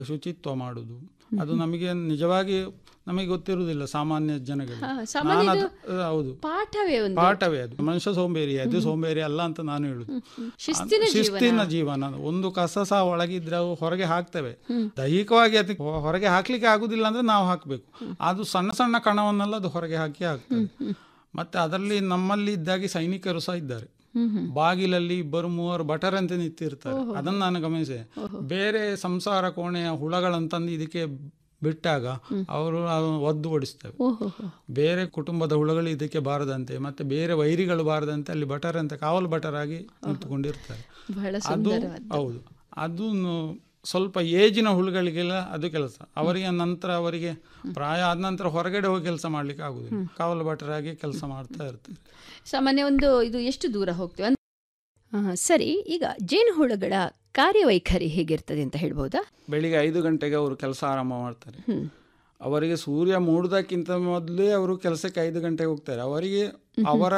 ಶುಚಿತ್ವ ಮಾಡುವುದು ಅದು ನಮಗೆ ನಿಜವಾಗಿ ನಮಗೆ ಗೊತ್ತಿರುವುದಿಲ್ಲ ಸಾಮಾನ್ಯ ಜನಗಳಿಗೆ ಹಾ, ಸಾಮಾನ್ಯ ನಾನು ಇದು ಅದು- ಹೌದು ಪಾಠವೇ ಒಂದು ಪಾಠವೇ ಅದು ಮನುಷ್ಯ ಸೋಂಬೇರಿ ಅದು ಸೋಂಬೇರಿ ಅಲ್ಲ ಅಂತ ನಾನು ಹೇಳುದು ಶಿಸ್ತಿನ ಶಿಸ್ತಿನ ಜೀವನ ಒಂದು ಕಸ ಸಹ ಒಳಗಿದ್ರೆ ಅವು ಹೊರಗೆ ಹಾಕ್ತೇವೆ ದೈಹಿಕವಾಗಿ ಅದಕ್ಕೆ ಹೊ- ಹೊರಗೆ ಹಾಕ್ಲಿಕ್ಕೆ ಆಗುದಿಲ್ಲ ಅಂದ್ರೆ ನಾವು ಹಾಕಬೇಕು ಅದು ಸಣ್ಣ ಸಣ್ಣ ಕಣವನ್ನೆಲ್ಲ ಅದು ಹೊರಗೆ ಹಾಕಿ ಹಾಕ್ತದೆ ಮತ್ತೆ ಅದರಲ್ಲಿ ನಮ್ಮಲ್ಲಿ ಇದ್ದಾಗಿ ಸೈನಿಕರು ಸಹ ಇದ್ದಾರೆ ಬಾಗಿಲಲ್ಲಿ ಇಬ್ಬರು ಮೂವರು ಭಟರ್ ಅಂತ ನಿಂತಿರ್ತಾರೆ ಅದನ್ನು ನಾನು ಗಮನಿಸಿದೆ ಬೇರೆ ಸಂಸಾರ ಕೋಣೆಯ ಹುಳಗಳಂತಂದು ಇದಕ್ಕೆ ಬಿಟ್ಟಾಗ ಅವರು ಅದನ್ನು ಒದ್ದು ಓಡಿಸ್ತೇವೆ ಓಹೋ ಬೇರೆ ಕುಟುಂಬದ ಹುಳುಗಳು ಇದಕ್ಕೆ ಬಾರದಂತೆ ಮತ್ತೆ ಬೇರೆ ವೈರಿಗಳು ಬಾರದಂತೆ ಅಲ್ಲಿ ಭಟರ್ ಅಂತ ಕಾವಲು ಭಟರ್ ಆಗಿ ನಿಂತುಕೊಂಡಿರ್ತಾರೆ ಬಹಳ ಅದು ಸುಂದರವಾದ ಹೌದು ಅದು ನು- ಸ್ವಲ್ಪ ಏಜಿನ ಹುಳುಗಳಿಗೆಲ್ಲ ಅದು ಕೆಲಸ ಅವರಿಗೆ ನಂತರ ಅವರಿಗೆ ಪ್ರಾಯ ಆದ ನಂತರ ಹೊರಗಡೆ ಹೋಗಿ ಕೆಲಸ ಮಾಡ್ಲಿಕ್ಕೆ ಆಗುದಿಲ್ಲ ಕಾವಲು ಭಟರ್ ಆಗಿ ಕೆಲಸ ಮಾಡ್ತಾ ಇರ್ತಾರೆ ಸಾಮಾನ್ಯ ಒಂದು ಇದು ಎಷ್ಟು ದೂರ ಹೋಗ್ತೀವಿ ಅಂದ್- ಆ, ಸರಿ ಈಗ ಜೇನುಹುಳುಗಳ ಕಾರ್ಯವೈಖರಿ ಹೇಗಿರ್ತದೆ ಅಂತ ಹೇಳ್ಬೋದಾ ಬೆಳಿಗ್ಗೆ ಐದು ಗಂಟೆಗೆ ಅವರು ಕೆಲಸ ಆರಂಭ ಮಾಡ್ತಾರೆ ಹ್ಮ್. ಅವರಿಗೆ ಸೂರ್ಯ ಮೂಡುವುದಕ್ಕಿಂತ ಮೊದಲೇ ಅವರು ಕೆಲಸಕ್ಕೆ ಐದು ಗಂಟೆಗೆ ಹೋಗ್ತಾರೆ ಅವರಿಗೆ ಅವರ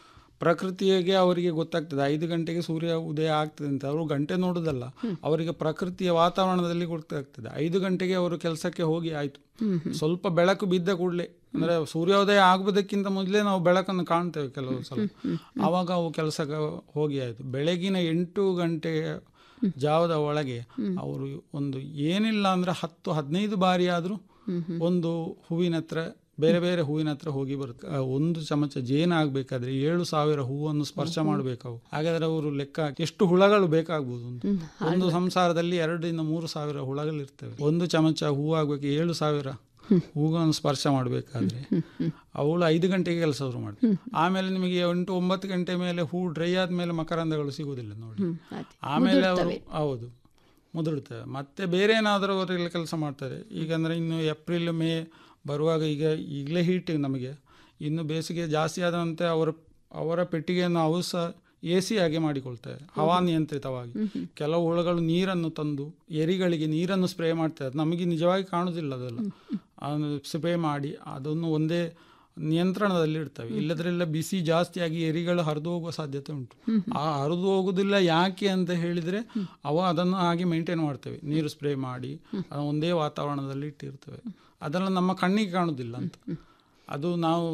ಪ್ರಕೃತಿಗೆ ಅವರಿಗೆ ಗೊತ್ತಾಗ್ತದೆ ಐದು ಗಂಟೆಗೆ ಸೂರ್ಯ ಉದಯ ಆಗ್ತದೆ ಅಂತ ಅವರು ಗಂಟೆ ನೋಡುದಲ್ಲ ಅವರಿಗೆ ಪ್ರಕೃತಿಯ ವಾತಾವರಣದಲ್ಲಿ ಗೊತ್ತಾಗ್ತದೆ ಐದು ಗಂಟೆಗೆ ಅವರು ಕೆಲಸಕ್ಕೆ ಹೋಗಿ ಆಯ್ತು ಸ್ವಲ್ಪ ಬೆಳಕು ಬಿದ್ದ ಕೂಡಲೇ ಅಂದ್ರೆ ಸೂರ್ಯೋದಯ ಆಗುವುದಕ್ಕಿಂತ ಮೊದಲೇ ನಾವು ಬೆಳಕನ್ನು ಕಾಣ್ತೇವೆ ಕೆಲವು ಸಲ ಆವಾಗ ಅವು ಕೆಲಸಕ್ಕೆ ಹೋಗಿ ಆಯ್ತು ಬೆಳಗಿನ ಎಂಟು ಗಂಟೆಯ ಜಾವದ ಒಳಗೆ ಅವರು ಒಂದು ಏನಿಲ್ಲ ಅಂದ್ರೆ ಹತ್ತು ಹದಿನೈದು ಬಾರಿ ಆದ್ರೂ ಒಂದು ಹೂವಿನ ಹತ್ರ ಬೇರೆ ಬೇರೆ ಹೂವಿನ ಹತ್ರ ಹೋಗಿ ಬರುತ್ತೆ ಆ ಒಂದು ಚಮಚ ಜೇನು ಆಗ್ಬೇಕಾದ್ರೆ ಏಳು ಸಾವಿರ ಹೂವನ್ನು ಸ್ಪರ್ಶ ಮಾಡಬೇಕು ಅವು ಹಾಗಾದ್ರೆ ಅವರು ಲೆಕ್ಕ ಹಾಕಿ ಎಷ್ಟು ಹುಳಗಳು ಬೇಕಾಗ್ಬೋದು ಒಂದು ಒಂದು ಸಂಸಾರದಲ್ಲಿ ಎರಡರಿಂದ ಮೂರು ಸಾವಿರ ಹುಳಗಳು ಇರ್ತವೆ ಒಂದು ಚಮಚ ಹೂ ಆಗ್ಬೇಕು ಏಳು ಸಾವಿರ ಹೂವನ್ನು ಸ್ಪರ್ಶ ಮಾಡಬೇಕಾದ್ರೆ ಅವಳು ಐದು ಗಂಟೆಗೆ ಕೆಲಸ ಶುರು ಮಾಡಿ ಆಮೇಲೆ ನಿಮಗೆ ಎಂಟು ಒಂಬತ್ತು ಗಂಟೆ ಮೇಲೆ ಹೂ ಡ್ರೈ ಆದ್ಮೇಲೆ ಮಕರಂದಗಳು ಸಿಗುವುದಿಲ್ಲ ನೋಡಿ ಹ್ಮ್, ಅದೇ. ಆಮೇಲೆ ಅವರು ಹೌದು ಮುದುಡ್ತವೆ ಮತ್ತೆ ಬೇರೆ ಏನಾದರೂ ಅವರೆಲ್ಲ ಕೆಲಸ ಮಾಡ್ತಾರೆ ಈಗ ಅಂದರೆ ಇನ್ನು ಏಪ್ರಿಲ್ ಮೇ ಬರುವಾಗ ಈಗ ಈಗಲೇ ಹೀಟ್ ನಮಗೆ ಇನ್ನು ಬೇಸಿಗೆ ಜಾಸ್ತಿ ಆದಂತೆ ಅವರ ಅವರ ಪೆಟ್ಟಿಗೆಯನ್ನು ಅವು ಸಹ ಎ ಸಿ ಆಗಿ ಮಾಡಿಕೊಳ್ತಾರೆ ಹವಾನಿಯಂತ್ರಿತವಾಗಿ ಕೆಲವು ಹುಳುಗಳು ನೀರನ್ನು ತಂದು ಎರಿಗಳಿಗೆ ನೀರನ್ನು ಸ್ಪ್ರೇ ಮಾಡ್ತಾರೆ ಅದು ನಮಗೆ ನಿಜವಾಗಿ ಕಾಣುವುದಿಲ್ಲ ಅದೆಲ್ಲ ಅದನ್ನು ಸ್ಪ್ರೇ ಮಾಡಿ ಅದನ್ನು ಒಂದೇ ನಿಯಂತ್ರಣದಲ್ಲಿ ಇಡ್ತವೆ ಇಲ್ಲದ್ರೆಲ್ಲ ಬಿಸಿ ಜಾಸ್ತಿಯಾಗಿ ಎರಿಗಳು ಹರಿದು ಹೋಗುವ ಸಾಧ್ಯತೆ ಉಂಟು ಆ ಹರಿದು ಹೋಗುದಿಲ್ಲ ಯಾಕೆ ಅಂತ ಹೇಳಿದ್ರೆ ಅವ ಅದನ್ನು ಹಾಗೆ ಮೇಂಟೈನ್ ಮಾಡ್ತೇವೆ ನೀರು ಸ್ಪ್ರೇ ಮಾಡಿ ಅದನ್ನು ಒಂದೇ ವಾತಾವರಣದಲ್ಲಿ ಇಟ್ಟಿರ್ತೇವೆ ಅದೆಲ್ಲ ನಮ್ಮ ಕಣ್ಣಿಗೆ ಕಾಣುವುದಿಲ್ಲ ಅಂತ ಅದು ನಾವು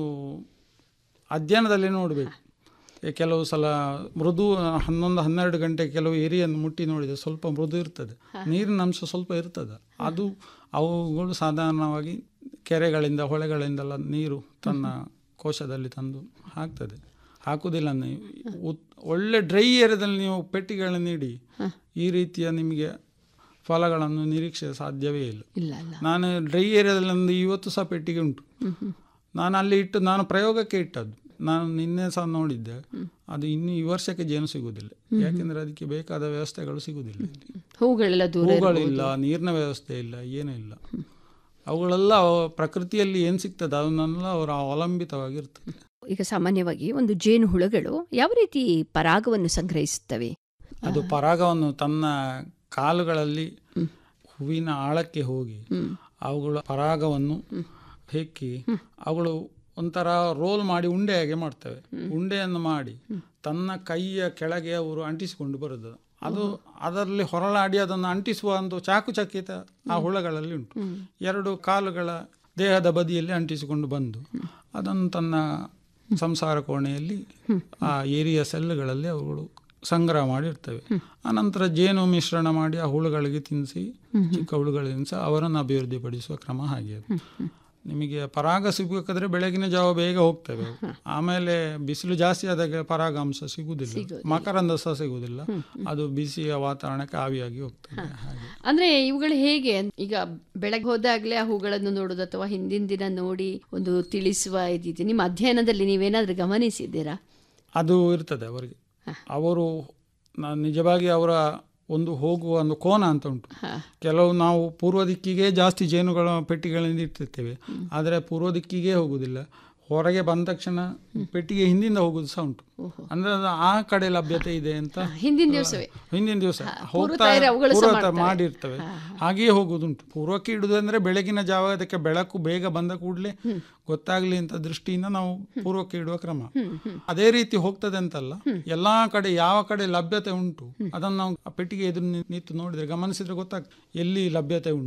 ಅಧ್ಯಯನದಲ್ಲಿ ನೋಡಬೇಕು ಕೆಲವು ಸಲ ಮೃದು ಹನ್ನೊಂದು ಹನ್ನೆರಡು ಗಂಟೆ ಕೆಲವು ಏರಿಯನ್ನು ಮುಟ್ಟಿ ನೋಡಿದರೆ ಸ್ವಲ್ಪ ಮೃದು ಇರ್ತದೆ ನೀರಿನ ಅಂಶ ಸ್ವಲ್ಪ ಇರ್ತದೆ ಅದು ಅವುಗಳು ಸಾಧಾರಣವಾಗಿ ಕೆರೆಗಳಿಂದ ಹೊಳೆಗಳಿಂದೆಲ್ಲ ನೀರು ತನ್ನ ಕೋಶದಲ್ಲಿ ತಂದು ಹಾಕ್ತದೆ ಹಾಕುವುದಿಲ್ಲ ನೀವು ಉತ್- ಒಳ್ಳೆ ಡ್ರೈ ಏರಿಯಾದಲ್ಲಿ ನೀವು ಪೆಟ್ಟಿಗೆಗಳನ್ನು ನೀಡಿ ಈ ರೀತಿಯ ನಿಮಗೆ ಫಲಗಳನ್ನು ನಿರೀಕ್ಷೆ ಸಾಧ್ಯವೇ ಇಲ್ಲ ಇಲ್ಲ ಅಲ್ಲ ನಾನು ಡ್ರೈ ಏರಿಯಾದಲ್ಲಿ ಒಂದು ಇವತ್ತು ಸಹ ಪೆಟ್ಟಿಗೆ ಉಂಟು ನಾನು ಅಲ್ಲಿ ಇಟ್ಟು ನಾನು ಪ್ರಯೋಗಕ್ಕೆ ಇಟ್ಟದ್ದು ನಾನು ನಿನ್ನೆ ಸಹ ನೋಡಿದ್ದೆ ಅದು ಇನ್ನು ಈ ವರ್ಷಕ್ಕೆ ಜೇನು ಸಿಗುವುದಿಲ್ಲ ಯಾಕೆಂದ್ರೆ ಅದಕ್ಕೆ ಬೇಕಾದ ವ್ಯವಸ್ಥೆಗಳು ಸಿಗುವುದಿಲ್ಲ ಇಲ್ಲಿ. ಹೂಗಳೆಲ್ಲ ದೂರ ಹೂಗಳಿಲ್ಲ ನೀರಿನ ವ್ಯವಸ್ಥೆ ಇಲ್ಲ ಏನೂ ಇಲ್ಲ ಅವುಗಳೆಲ್ಲ ಅವ- ಪ್ರಕೃತಿಯಲ್ಲಿ ಏನು ಸಿಗ್ತದೆ ಅದನ್ನೆಲ್ಲ ಅವರು ಅವಲಂಬಿತವಾಗಿರ್ತದೆ ಈಗ ಸಾಮಾನ್ಯವಾಗಿ ಒಂದು ಜೇನುಹುಳುಗಳು ಯಾವ ರೀತಿ ಪರಾಗವನ್ನು ಸಂಗ್ರಹಿಸುತ್ತವೆ ಅದು ಪರಾಗವನ್ನು ತನ್ನ ಕಾಲುಗಳಲ್ಲಿ ಹೂವಿನ ಆಳಕ್ಕೆ ಹೋಗಿ ಅವುಗಳ ಪರಾಗವನ್ನು ಹೆಕ್ಕಿ ಅವುಗಳು ಒಂಥರ ರೋಲ್ ಮಾಡಿ ಉಂಡೆಯಾಗೆ ಮಾಡ್ತವೆ ಉಂಡೆಯನ್ನು ಮಾಡಿ ತನ್ನ ಕೈಯ ಕೆಳಗೆ ಅವರು ಅಂಟಿಸಿಕೊಂಡು ಬರುವುದು ಅದು ಅದರಲ್ಲಿ ಹೊರಳಾಡಿ ಅದನ್ನು ಅಂಟಿಸುವ ಒಂದು ಚಾಕು ಚಕ್ಕಿತ ಆ ಹುಳಗಳಲ್ಲಿ ಉಂಟು ಎರಡು ಕಾಲುಗಳ ದೇಹದ ಬದಿಯಲ್ಲಿ ಅಂಟಿಸಿಕೊಂಡು ಬಂದು ಅದನ್ನು ತನ್ನ ಸಂಸಾರ ಕೋಣೆಯಲ್ಲಿ ಆ ಏರಿಯ ಸೆಲ್ಗಳಲ್ಲಿ ಅವುಗಳು ಸಂಗ್ರಹ ಮಾಡಿರ್ತವೆ ಅನಂತರ ಜೇನು ಮಿಶ್ರಣ ಮಾಡಿ ಆ ಹುಳುಗಳಿಗೆ ತಿನ್ನಿಸಿ ಚಿಕ್ಕ ಹುಳುಗಳಿಗೆ ತಿನ್ನಿಸಿ ಅವರನ್ನು ಅಭಿವೃದ್ಧಿಪಡಿಸುವ ಕ್ರಮ ಹಾಗೆ ಅದು. ನಿಮಗೆ ಪರಾಗ ಸಿಗಬೇಕಾದ್ರೆ ಬೆಳಗಿನ ಜಾವ ಬೇಗ ಹೋಗ್ತವೆ ಅವು. ಆಮೇಲೆ ಬಿಸಿಲು ಜಾಸ್ತಿ ಆದಾಗ ಪರಾಗಾಂಶ ಸಿಗುವುದಿಲ್ಲ ಮಕರಂದ ಸಹ ಸಿಗುವುದಿಲ್ಲ ಅದು ಬಿಸಿಯ ವಾತಾವರಣಕ್ಕೆ ಆವಿಯಾಗಿ ಹೋಗ್ತದೆ ಹಾಗೆ ಅಂದ್ರೆ ಇವುಗಳು ಹೇಗೆ ಅಂತ- ಈಗ ಬೆಳಗ್ಗೆ ಹೋದಾಗ್ಲೇ ಆ ಹೂಗಳನ್ನು ನೋಡೋದು ಅಥವಾ ಹಿಂದಿನ ದಿನ ನೋಡಿ ಒಂದು ತಿಳಿಸುವ ಇದಿದೆ ನಿಮ್ಮ ಅಧ್ಯಯನದಲ್ಲಿ ನೀವೇನಾದ್ರೂ ಗಮನಿಸಿದ್ದೀರಾ ಅದು ಇರ್ತದೆ ಅವರಿಗೆ ಅವರು ನ- ನಿಜವಾಗಿ ಅವರ ಒಂದು ಹೋಗುವ ಒಂದು ಕೋನ ಅಂತ ಉಂಟು ಹಾ. ಕೆಲವು ನಾವು ಪೂರ್ವ ದಿಕ್ಕಿಗೆ ಜಾಸ್ತಿ ಜೇನುಗಳ ಪೆಟ್ಟಿಗಳಿಂದ ಇಟ್ಟಿರ್ತೇವೆ ಆದರೆ ಪೂರ್ವ ದಿಕ್ಕಿಗೆ ಹೋಗುವುದಿಲ್ಲ ಹೊರಗೆ ಬಂದ ತಕ್ಷಣ ಪೆಟ್ಟಿಗೆ ಹಿಂದಿಂದ ಹೋಗುದು ಸಹ ಉಂಟು ಅಂದ್ರೆ ಅದು ಆ ಕಡೆ ಲಭ್ಯತೆ ಇದೆ ಅಂತ ಹಿಂದಿನ ದಿವಸವೇ ಹಿಂದಿನ ದಿವಸ ಹೋಗ್ತಾ ತಯಾರಿ ಅವುಗಳು ಸಹ ಪೂರ್ವ ಮಾಡ್ತವೆ. ಮಾಡಿರ್ತವೆ ಹಾಗೆಯೇ ಹೋಗುದುಂಟು ಪೂರ್ವಕ್ಕೆ ಇಡುದಂದ್ರೆ ಬೆಳಗಿನ ಜಾವ ಅದಕ್ಕೆ ಬೆಳಕು ಬೇಗ ಬಂದ ಕೂಡಲೇ ಗೊತ್ತಾಗ್ಲಿ ಅಂತ ದೃಷ್ಟಿಯಿಂದ ನಾವು ಪೂರ್ವಕ್ಕೆ ಇಡುವ ಕ್ರಮ ಅದೇ ರೀತಿ ಹೋಗ್ತದೆ ಅಂತಲ್ಲ ಎಲ್ಲಾ ಕಡೆ ಯಾವ ಕಡೆ ಲಭ್ಯತೆ ಉಂಟು ಅದನ್ನು ನಾವು ಆ ಪೆಟ್ಟಿಗೆ ಎದುರು ನಿ- ನಿಂತು ನೋಡಿದ್ರೆ ಗಮನಿಸಿದ್ರೆ ಗೊತ್ತಾಗ್ತದೆ ಎಲ್ಲಿ ಲಭ್ಯತೆ ಉಂಟು